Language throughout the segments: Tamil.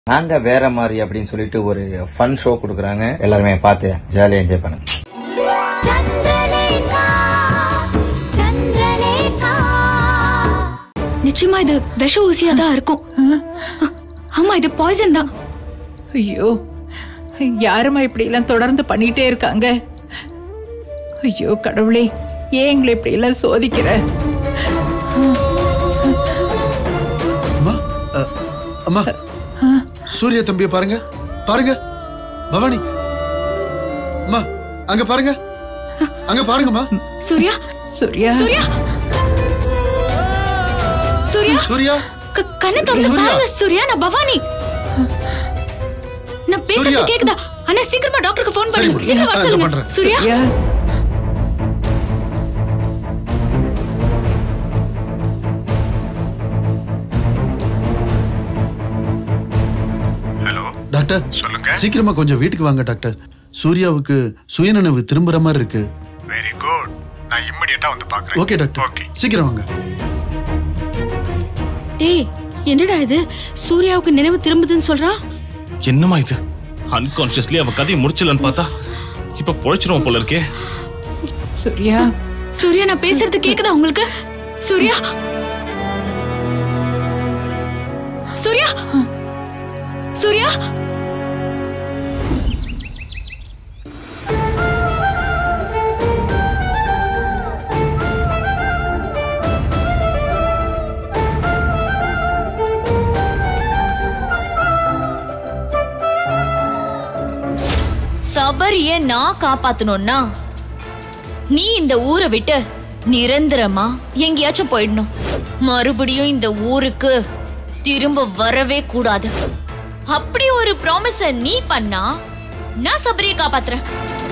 நாங்க வேற மாதிரி அப்படின்னு சொல்லிட்டு ஒரு ஃபன் ஷோ கொடுக்குறாங்க எல்லாருமே பார்த்து ஜாலியா என்ஜாய் பண்ணுங்க சந்திரலேகா சந்திரலேகா நிச்சயமா இது விஷ ஊசியா தான் இருக்கும் அ- ஆமா இது பாய்சன் தான் ஐயோ யாரும்மா இப்படி எல்லாம் தொடர்ந்து பண்ணிட்டே இருக்காங்க ஐயோ கடவுளே ஏன் எங்களை இப்படி எல்லாம் சோதிக்கிற அம்மா அ, அம்மா சூர்யா தம்பிய பாருங்க பாருங்க பவானி அம்மா அங்க பாருங்க அங்க பாருங்கம்மா சூர்யா சூர்யா சூர்யா சூர்யா சூர்யா க- கண்ணை திறந்து சூர்யா. பாருங்க சூர்யா நான் பவானி நான் பேசுறது சூர்யா. கேக்குதா அண்ணா சீக்கிரமா டாக்டருக்கு ஃபோன் சரி, பண்ணுங்க சீக்கிரம் வர ஆ, இதோ சொல்லுங்க பண்றேன். சூர்யா சூர்யா ஹலோ டாக்டர் சொல்லுங்க சீக்கிரமா கொஞ்சம் வீட்டுக்கு வாங்க டாக்டர் சூர்யாவுக்கு சுயநினைவு திரும்புற மாதிரி இருக்கு வெரி குட் நான் இம்மிடியட்டா வந்து பாக்குறேன் ஓகே டாக்டர் ஓகே சீக்கிரம் வாங்க டேய் என்னடா இது சூர்யாவுக்கு நினைவு திரும்புதுன்னு சொல்றான் என்னம்மா இது அன்கான்சியஸ்லி அவ கதையை முடிச்சலன்னு பார்த்தா இப்ப பொழைச்சிருவோம் போல இருக்கே சூர்யா சூர்யா நான் பேசுறது கேக்குதா உங்களுக்கு சூர்யா சூர்யா சூர்யா சபரிய நான் காப்பாத்தணும்னா நீ இந்த ஊரை விட்டு நிரந்தரமா எங்கேயாச்சும் போயிடணும் மறுபடியும் இந்த ஊருக்கு திரும்ப வரவே கூடாது அப்படி ஒரு ப்ராமிஸ நீ பண்ணா நான் சபரியை காப்பாத்துறேன்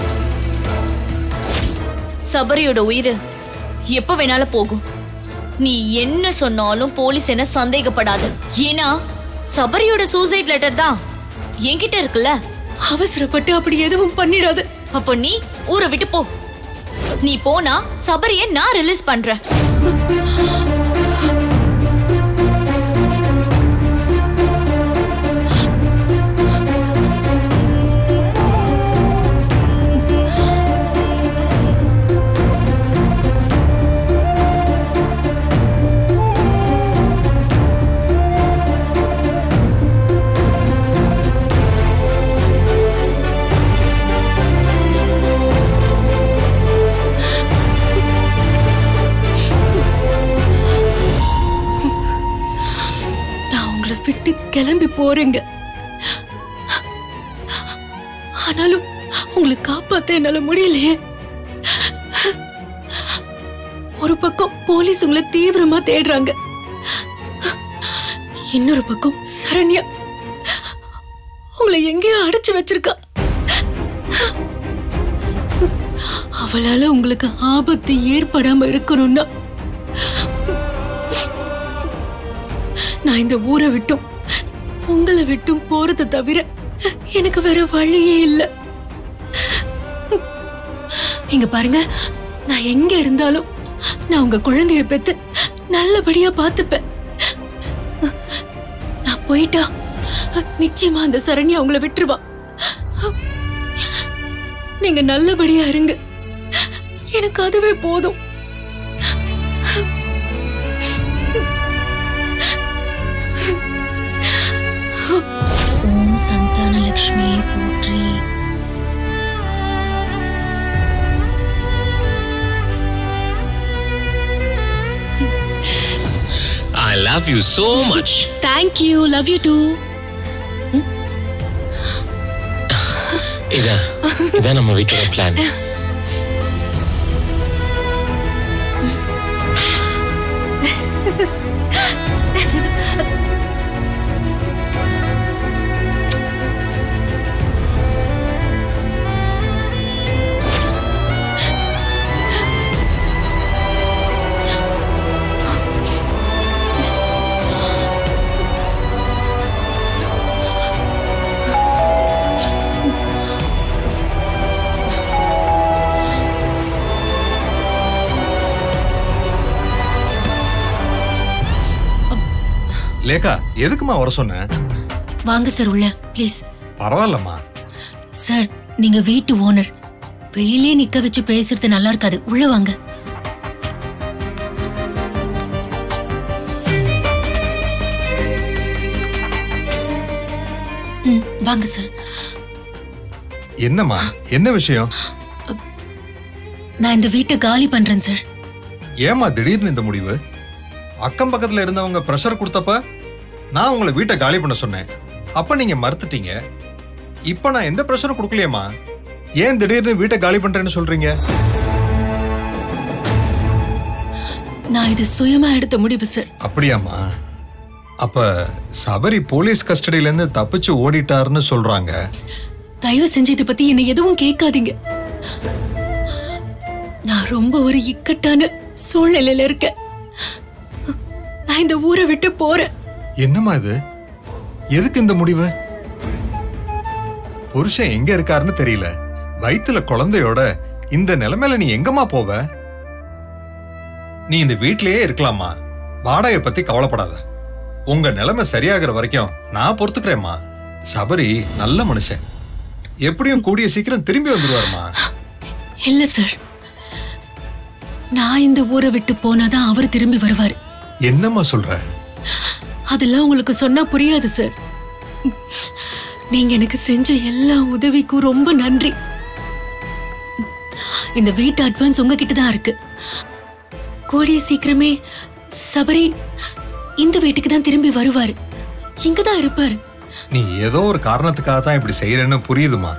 சபரியோட உயிர் எப்ப வேணாலும் போகும் நீ என்ன சொன்னாலும் போலீஸ் என்ன சந்தேகப்படாது ஏன்னா சபரியோட சூசைட் லெட்டர் தான் என்கிட்ட இருக்குல்ல அவசரப்பட்டு அப்படி எதுவும் பண்ணிடாது அப்போ நீ ஊரை விட்டு போ நீ போனா சபரிய நான் ரிலீஸ் பண்றேன் நான் உங்களை விட்டு கிளம்பி போறேங்க ஆனாலும் உங்களை காப்பாத்த என்னால முடியலையே ஒரு பக்கம் போலீஸ் உங்களை தீவிரமா தேடுறாங்க இன்னொரு பக்கம் சரண்யா உங்களை எங்கேயோ அடைச்சு வச்சிருக்கா அவளால உங்களுக்கு ஆபத்து ஏற்படாம இருக்கணும்னா நான் இந்த ஊரை விட்டும் உங்களை விட்டும் போறதை தவிர எனக்கு வேற வழியே இல்ல இங்க பாருங்க நான் எங்க இருந்தாலும் நான் உங்க குழந்தைய பெத்து நல்லபடியா பாத்துப்பேன் நான் போயிட்டா நிச்சயமா அந்த சரண்யா உங்களை விட்டுருவா நீங்க நல்லபடியா இருங்க எனக்கு அதுவே போதும் ஓம் சந்தான லக்ஷ்மி போற்றி I love you so much. Thank you love you too இதான் இதான் நம்ம வீட்டோட பிளான் லேக்கா எதுக்குமா வர சொன்ன வாங்க சார் உள்ள ப்ளீஸ் பரவாயில்லம்மா சார் நீங்க வீட்டு ஓனர் வெளியிலே நிக்க வச்சு பேசுறது நல்லா இருக்காது உள்ள வாங்க ம், வாங்க சார் என்னம்மா என்ன விஷயம் நான் இந்த வீட்டை காலி பண்றேன் சார் ஏமா திடீர்னு இந்த முடிவு அக்கம் பக்கத்துல இருந்தவங்க ப்ரெஷர் கொடுத்தப்ப நான் உங்களை வீட்டை காலி பண்ண சொன்னேன் அப்ப நீங்க மறுத்துட்டீங்க இப்ப நான் எந்த ப்ரெஷரும் கொடுக்கலையேம்மா ஏன் திடீர்னு வீட்டை காலி பண்றேன்னு சொல்றீங்க நான் இது சுயமா எடுத்த முடிவு சார் அப்படியாம்மா அப்ப சபரி போலீஸ் கஸ்டடியில இருந்து தப்பிச்சு ஓடிட்டாருன்னு சொல்றாங்க தயவு செஞ்சு இதை பத்தி என்னை எதுவும் கேட்காதீங்க நான் ரொம்ப ஒரு இக்கட்டான சூழ்நிலையில இருக்கேன் நான் இந்த ஊரை விட்டு போறேன் என்னம்மா இது எதுக்கு இந்த முடிவு புருஷன் எங்க இருக்காருன்னு தெரியல வயித்துல குழந்தையோட இந்த நிலைமையில நீ எங்கம்மா போவ நீ இந்த வீட்லயே இருக்கலாமா வாடகை பத்தி கவலைப்படாத உங்க நிலைமை சரியாகிற வரைக்கும் நான் பொறுத்துக்கிறேம்மா சபரி நல்ல மனுஷன் எப்படியும் கூடிய சீக்கிரம் திரும்பி வந்துருவாருமா இல்ல சார் நான் இந்த ஊரை விட்டு போனாதான் அவர் திரும்பி வருவாரு என்னம்மா சொல்ற அதெல்லாம் உங்களுக்கு சொன்னா புரியாது சார் நீங்க எனக்கு செஞ்ச எல்லா உதவிக்கும் ரொம்ப நன்றி இந்த வீட்டு அட்வான்ஸ் உங்ககிட்ட தான் இருக்கு கூடிய சீக்கிரமே சபரி இந்த வீட்டுக்கு தான் திரும்பி வருவாரு இங்க தான் இருப்பாரு நீ ஏதோ ஒரு காரணத்துக்காக தான் இப்படி செய்யறேன்னு புரியுதுமா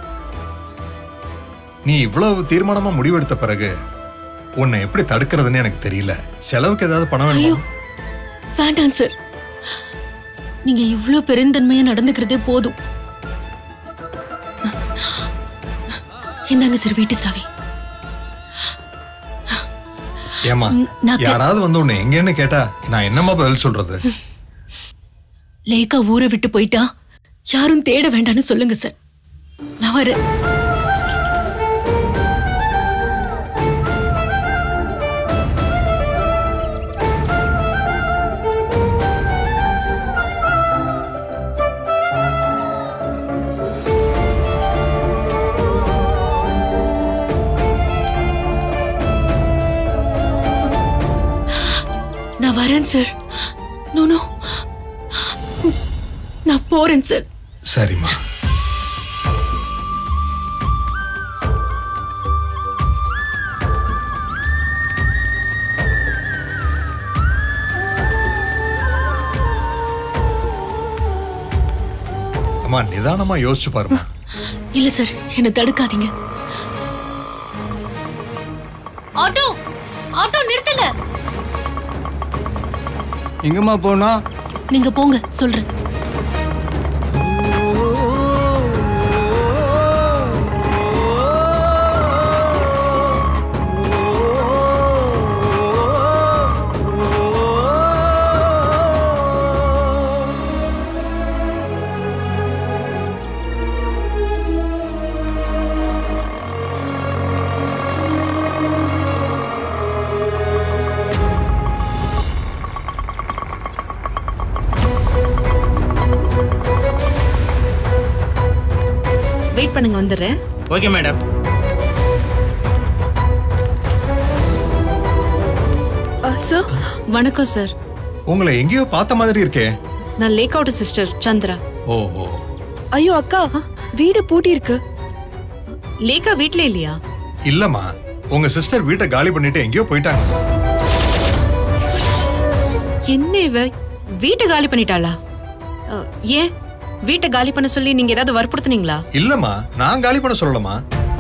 நீ இவ்வளவு தீர்மானமா முடிவெடுத்த பிறகு உன்னை எப்படி தடுக்கிறதுன்னு எனக்கு தெரியல செலவுக்கு ஏதாவது பணம் ஐயோ வேணுமா வேண்டாம் சார் நீங்க இவ்ளோ பெருந்தன்மையா நடந்துக்கிறதே போதும் இந்தாங்க சார் வீட்டு சாவி ஏமா ம், நான் கே- யாராவது வந்து உன்னை எங்கன்னு கேட்டா நான் என்னம்மா பதில் சொல்றது லேக்கா ஊரை விட்டு போயிட்டா யாரும் தேட வேண்டாம்னு சொல்லுங்க சார் நான் வரேன் நான் வரேன் சார் நோ நோ நான் போறேன் சார் சரிம்மா அம்மா நிதானமா யோசிச்சு பாருமா இல்ல சார் என்ன தடுக்காதீங்க ஆட்டோ ஆட்டோ நிறுத்துங்க எங்கம்மா போனா நீங்க போங்க சொல்றேன் வெயிட் பண்ணுங்க வந்துடுறேன் ஓகே மேடம் சார் வணக்கம் சார் உங்களை எங்கேயோ பார்த்த மாதிரி இருக்கே நான் லேக் அவுட் சிஸ்டர் சந்திரா ஓ ஓ ஐயோ அக்கா வீடு பூட்டி இருக்கு லேக்கா வீட்ல இல்லையா இல்லம்மா உங்க சிஸ்டர் வீட்டை காலி பண்ணிட்டு எங்கேயோ போயிட்டாங்க என்ன இவ வீட்டை காலி பண்ணிட்டாளா அ, ஏன் வீட்டை காலி பண்ண சொல்லி நீங்க ஏதாவது வற்புறுத்துனீங்களா இல்லம்மா நான் காலி பண்ண சொல்லலாமா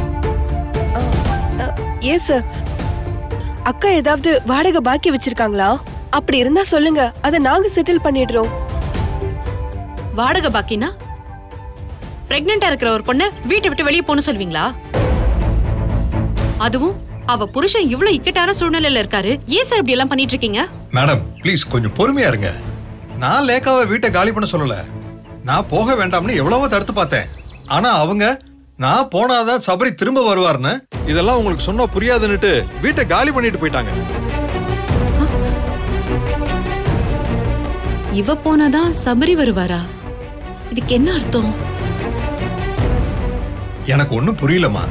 ஏன் சார் அக்கா ஏதாவது வாடகை பாக்கி வச்சிருக்காங்களா அப்படி இருந்தா சொல்லுங்க அதை நாங்க செட்டில் பண்ணிடுறோம் வாடகை பாக்கினா பிரெக்னெண்டா இருக்கிற ஒரு பொண்ண வீட்டை விட்டு வெளியே போன்னு சொல்வீங்களா அதுவும் அவ புருஷன் இவ்ளோ இக்கட்டான சூழ்நிலையில இருக்காரு ஏன் சார் இப்படி எல்லாம் பண்ணிட்டு இருக்கீங்க மேடம் ப்ளீஸ் கொஞ்சம் பொறுமையா இருங்க நான் லேக்காவை வீட்டை காலி பண்ண சொல்லல நான் போக வேண்டாம்னு எவ்வளவோ தடுத்து பார்த்தேன் ஆனா அவங்க நான் போனாதான் சபரி திரும்ப வருவார்னு இதெல்லாம் உங்களுக்கு சொன்னா புரியாதுன்னுட்டு வீட்டை காலி பண்ணிட்டு போயிட்டாங்க இவ போனாதான் சபரி வருவாரா இதுக்கு என்ன அர்த்தம் எனக்கு ஒண்ணும் புரியலம்மா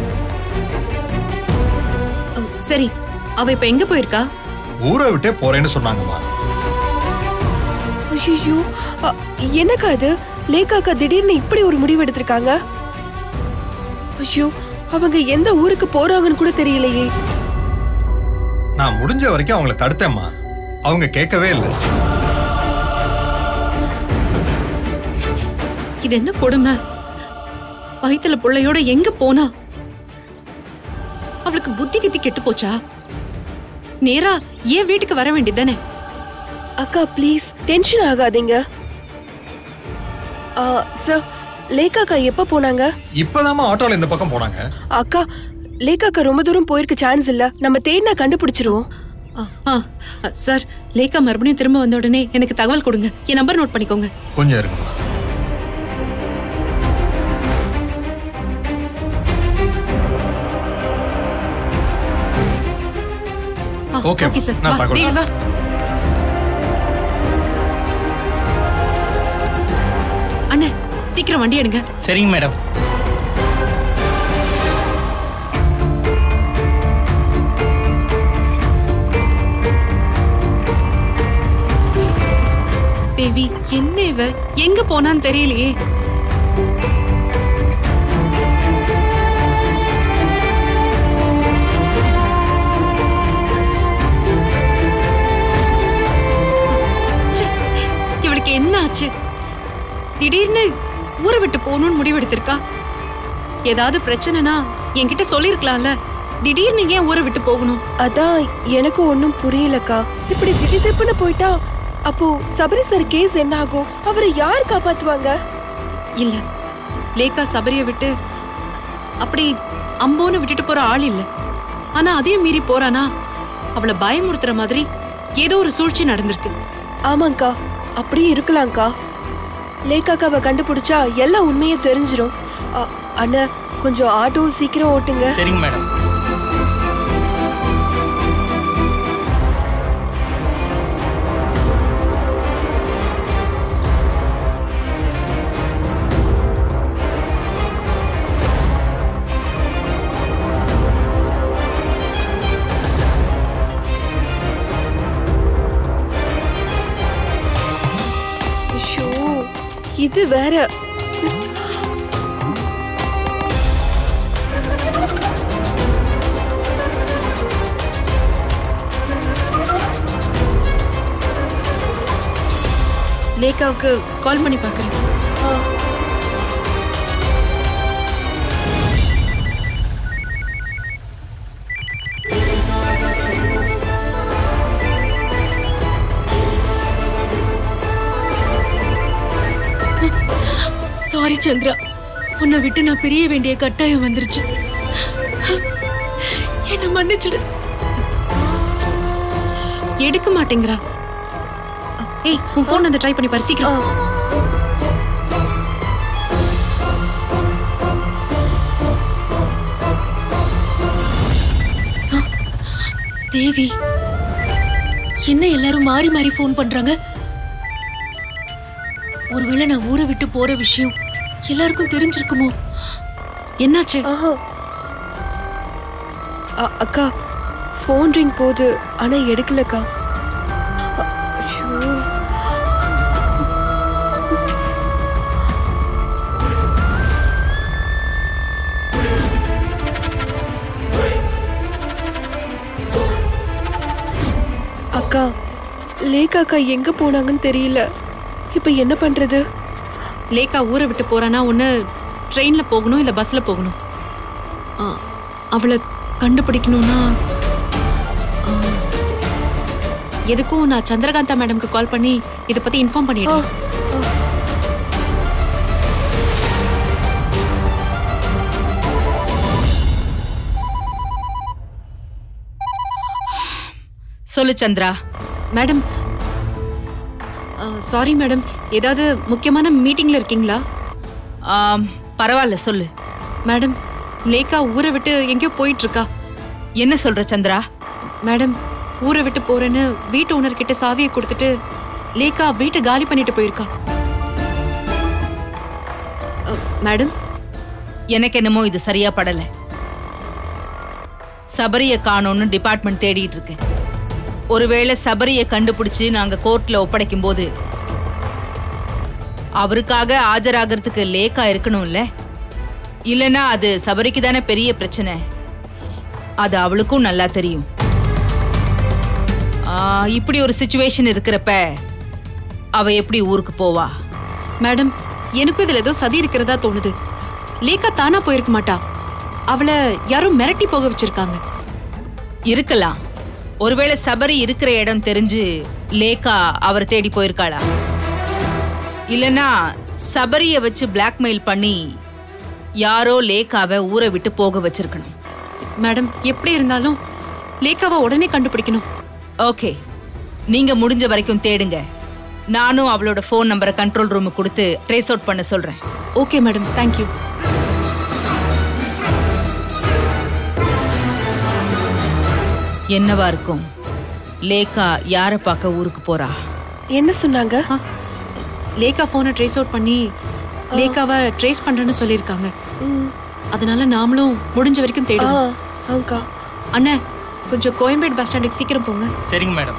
அஹ், சரி அவ இப்ப எங்க போயிருக்கா ஊரை விட்டே போறேன்னு சொன்னாங்கம்மா ஐயோ என்னக்கா இது லேக்காக்கா திடீர்னு இப்படி ஒரு முடிவு எடுத்திருக்காங்க ஐயோ அவங்க எந்த ஊருக்கு போறாங்கன்னு கூட தெரியலையே நான் முடிஞ்ச வரைக்கும் அவங்கள தடுத்தேம்மா அவங்க கேட்கவே இல்லை இது என்ன கொடுமை வயித்துல புள்ளையோட எங்க போனா அவளுக்கு புத்தி கித்தி கெட்டு போச்சா நேரா ஏன் வீட்டுக்கு வர வேண்டியதானே அக்கா ப்ளீஸ் டென்ஷன் ஆகாதீங்க சார் லேக்காக்கா எப்ப போனாங்க இப்பதாம்மா ஆட்டோல இந்த பக்கம் போனாங்க அக்கா லேக்காக்கா ரொம்ப தூரம் போயிருக்க சான்ஸ் இல்ல நம்ம தேடினா கண்டுபிடிச்சிருவோம் ஆ, ஆ, ஆ, சார் லேக்கா மறுபடியும் திரும்ப வந்த உடனே எனக்கு தகவல் கொடுங்க என் நம்பர் நோட் பண்ணிக்கோங்க கொஞ்சம் இருக்குமா ஆ, Okay, ஓகே சார் நான் வா, தகவல் தேவி, வா. அண்ணே சீக்கிரம் வண்டி எடுங்க சரிங்க மேடம் தேவி என்ன இவ எங்க போனான்னு தெரியலையே ச்சே, இவளுக்கு என்ன ஆச்சு திடீர்னு ஊரை விட்டு போகணும்னு முடிவெடுத்திருக்கா ஏதாவது பிரச்சனைனா என்கிட்ட சொல்லிருக்கலாம்ல திடீர்னு ஏன் ஊரை விட்டு போகணும் அதான் எனக்கு ஒண்ணும் புரியலக்கா இப்படி திடீர்னு போயிட்டா அப்போ சபரி சார் கேஸ் என்ன ஆகும் அவரை யார் காப்பாத்துவாங்க இல்ல லேக்கா சபரிய விட்டு அப்படி அம்போன்னு விட்டுட்டு போற ஆள் இல்ல ஆனா அதையும் மீறி போறானா அவளை பயமுறுத்துற மாதிரி ஏதோ ஒரு சூழ்ச்சி நடந்திருக்கு ஆமாங்கக்கா அப்படியே இருக்கலாம்க்கா லேக்காக்காவை கண்டுபிடிச்சா எல்லா உண்மையும் தெரிஞ்சிரும் அ- அண்ணா கொஞ்சம் ஆட்டோ சீக்கிரம் ஓட்டுங்க சரிங்க மேடம் ஐயோ இது வேற லேக்காவுக்கு கால் பண்ணி பாக்குறேன் ஆ. சாரி சந்திரா உன்னை விட்டு நான் பிரிய வேண்டிய கட்டாயம் வந்துருச்சு என்ன மன்னிச்சிடு எடுக்க மாட்டேங்கிறா ஏய் உன் போன் அந்த ட்ரை பண்ணி பாரு சீக்கிரம் தேவி என்ன எல்லாரும் மாறி மாறி ஃபோன் பண்றாங்க ஒருவேளை நான் ஊரை விட்டு போற விஷயம் எல்லாருக்கும் தெரிஞ்சிருக்குமோ என்னாச்சு ஆஹா அ- அக்கா ஃபோன் ரிங் போகுது ஆனா எடுக்கலக்கா அ- ஐயோ. அக்கா லேக் அக்கா எங்க போனாங்கன்னு தெரியல இப்ப என்ன பண்றது லேக்கா ஊரை விட்டு போறானா ஒண்ணு ட்ரெயின்ல போகணும் இல்ல பஸ்ல போகணும் ஆ, அவளை கண்டுபிடிக்கணும்னா ஆ, எதுக்கும் நான் சந்திரகாந்தா மேடம்க்கு கால் பண்ணி இத பத்தி இன்ஃபார்ம் பண்ணிடுறேன் சொல்லு சந்திரா மேடம் சாரி மேடம் ஏதாவது முக்கியமான மீட்டிங்ல இருக்கீங்களா ஆம், பரவாயில்ல சொல்லு மேடம் லேக்கா ஊரை விட்டு எங்கேயோ போயிட்டு இருக்கா என்ன சொல்ற சந்திரா மேடம் ஊரை விட்டு போறேன்னு வீட்டு ஓனர் கிட்ட சாவியை கொடுத்துட்டு லேக்கா வீட்டை காலி பண்ணிட்டு போயிருக்கா மேடம் எனக்கு என்னமோ இது சரியா படல சபரிய காணோன்னு டிபார்ட்மெண்ட் தேடிட்டு இருக்கேன் ஒருவேளை சபரிய கண்டுபிடிச்சு நாங்க கோர்ட்ல ஒப்படைக்கும் போது அவருக்காக ஆஜராகிறதுக்கு லேக்கா இருக்கணும்ல இல்லனா அது சபரிக்கு தானே பெரிய பிரச்சனை அது அவளுக்கும் நல்லா தெரியும் ஆ, இப்படி ஒரு சுச்சுவேஷன் இருக்கிறப்ப அவ எப்படி ஊருக்கு போவா மேடம் எனக்கும் இதுல ஏதோ சதி இருக்கிறதா தோணுது லேக்கா தானா போயிருக்க மாட்டா அவளை யாரோ மிரட்டி போக வச்சிருக்காங்க இருக்கலாம் ஒருவேளை சபரி இருக்கிற இடம் தெரிஞ்சு லேக்கா அவர் தேடி போயிருக்காளா இல்லனா சபரிய வச்சு பிளாக்மெயில் பண்ணி யாரோ லேக்காவை ஊரை விட்டு போக வச்சிருக்கணும் மேடம் எப்படி இருந்தாலும் லேக்காவை உடனே கண்டுபிடிக்கணும் ஓகே நீங்க முடிஞ்ச வரைக்கும் தேடுங்க நானும் அவளோட ஃபோன் நம்பரை கண்ட்ரோல் ரூமுக்கு கொடுத்து ட்ரேஸ் அவுட் பண்ண சொல்றேன் ஓகே மேடம் தேங்க்யூ என்னவா இருக்கும் லேக்கா யாரை பார்க்க ஊருக்கு போறா என்ன சொன்னாங்க லேக்கா போனை ட்ரேஸ் அவுட் பண்ணி லேக்காவை ட்ரேஸ் பண்றேன்னு சொல்லியிருக்காங்க அதனால நாமளும் முடிஞ்ச வரைக்கும் தேடுவோம் அங்கா அண்ணே கொஞ்சம் கோயம்பேடு பஸ் ஸ்டாண்டுக்கு சீக்கிரம் போங்க சரிங்க மேடம்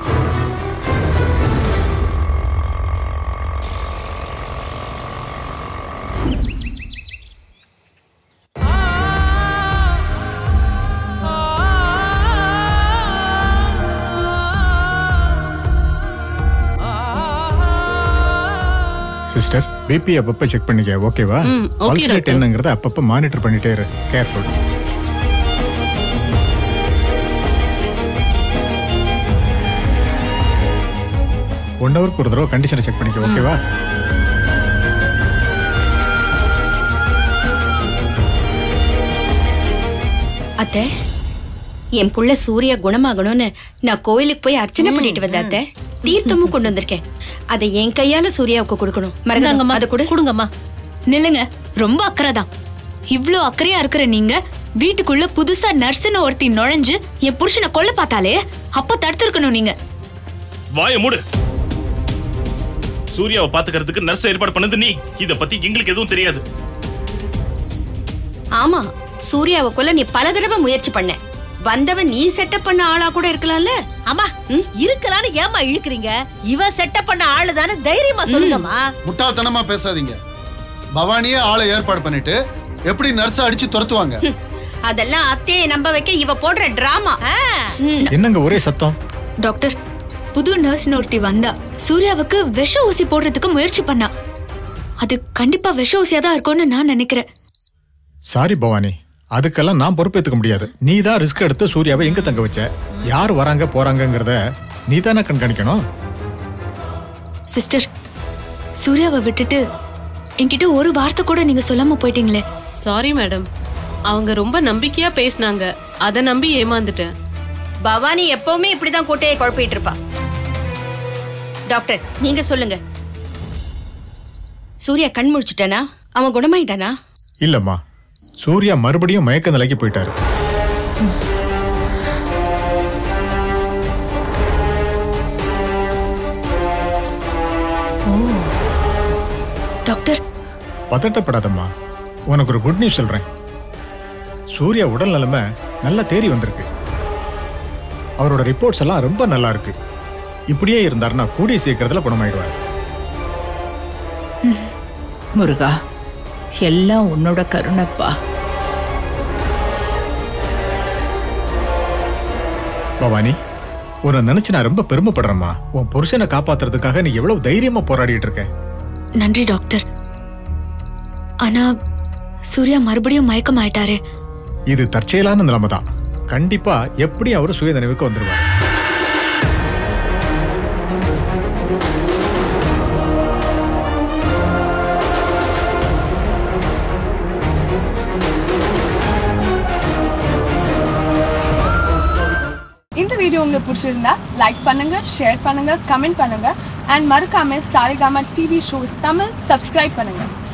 சிஸ்டர் பிபி அப்பப்ப செக் பண்ணிக்க ஓகேவா ம், okay, பல்ஸ் ரேட் டாக்டர். என்னங்கறத அப்பப்ப மானிட்டர் பண்ணிட்டே இரு கேர்ஃபுல் ஒன் ஹவருக்கு ஒரு தடவை கண்டிஷனை செக் பண்ணிக்க ஓகேவா அத்தை என் புள்ள சூர்யா குணமாகணும்னு நான் கோயிலுக்கு போய் அர்ச்சனை பண்ணிட்டு வந்தேன் அத்தை தீர்த்தமும் கொண்டு வந்திருக்கேன் அதை என் கையால சூர்யாவுக்கு கொடுக்கணும் மறந்தாங்கம்மா அதை கொடு கொடுங்கம்மா நில்லுங்க ரொம்ப அக்கறை தான் இவ்ளோ அக்கறையா இருக்கிற நீங்க வீட்டுக்குள்ள புதுசா நர்ஸ்னு ஒருத்தி நுழைஞ்சு என் புருஷனை கொல்ல பார்த்தாலே அப்ப தடுத்திருக்கணும் நீங்க வாய மூடு சூர்யாவை பாத்துக்கிறதுக்கு நர்ஸ் ஏற்பாடு பண்ணது நீ இத பத்தி எங்களுக்கு எதுவும் தெரியாது ஆமா சூர்யாவை கொல்ல நீ பல தடவை முயற்சி பண்ண வந்தவன் நீ செட்டப் பண்ண ஆளா கூட இருக்கலாம்ல அம்மா இருக்கலான்னு ஏமா இழுக்கிறீங்க இவ செட்டப் பண்ண ஆளு தானே தைரியமா சொல்லுங்கம்மா முட்டாள்தனமா பேசாதீங்க பவானியே ஆளை ஏற்பாடு பண்ணிட்டு எப்படி நர்ஸை அடிச்சு துரத்துவாங்க அதெல்லாம் அத்தையை நம்ப வைக்க இவ போடுற டிராமா என்னங்க ஒரே சத்தம் டாக்டர் புது நர்ஸ்னு ஒருத்தி வந்தா சூர்யாவுக்கு விஷ ஊசி போடுறதுக்கு முயற்சி பண்ணா அது கண்டிப்பா விஷ ஊசியா தான் இருக்கும்னு நான் நினைக்கிறேன் சாரி பவானி அதுக்கெல்லாம் நான் பொறுப்பேத்துக்க முடியாது நீ தான் ரிஸ்க் எடுத்து சூர்யாவை எங்க தங்க வச்ச யார் வராங்க போறாங்கங்கறத நீ தானே கண்காணிக்கணும் சிஸ்டர் சூர்யாவை விட்டுட்டு என்கிட்ட ஒரு வார்த்தை கூட நீங்க சொல்லாம போயிட்டீங்களே சாரி மேடம் அவங்க ரொம்ப நம்பிக்கையா பேசினாங்க அதை நம்பி ஏமாந்துட்டேன் பவானி எப்பவுமே இப்படிதான் கோட்டையை குழப்பிட்டு இருப்பா டாக்டர் நீங்க சொல்லுங்க சூர்யா கண் முழிச்சிட்டானா அவன் குணமாயிட்டானா இல்லம்மா சூர்யா மறுபடியும் மயக்க நிலைக்கு போயிட்டாரு டாக்டர் பதட்டப்படாதம்மா உனக்கு ஒரு குட் நியூஸ் சொல்றேன் சூர்யா உடல் நிலைமை நல்லா தேறி வந்திருக்கு அவரோட ரிப்போர்ட்ஸ் எல்லாம் ரொம்ப நல்லா இருக்கு இப்படியே இருந்தாருன்னா கூடிய சீக்கிரத்துல குணமாயிடுவார் முருகா எல்லாம் உன்னோட கருணைப்பா பவானி உன்னை நினைச்சு நான் ரொம்ப பெருமைப்படுறேம்மா உன் புருஷனை காப்பாத்துறதுக்காக நீ எவ்வளவு தைரியமா போராடிட்டு இருக்க நன்றி டாக்டர் ஆனா சூர்யா மறுபடியும் மயக்கம் ஆயிட்டாரே இது தற்செயலான நிலைமை தான் கண்டிப்பா எப்படி அவரு சுய நினைவுக்கு வந்துருவார் இந்த வீடியோ உங்களுக்கு பிடிச்சிருந்தா லைக் பண்ணுங்க ஷேர் பண்ணுங்க கமெண்ட் பண்ணுங்க அண்ட் மறக்காம Saregama TV shows Tamil subscribe பண்ணுங்க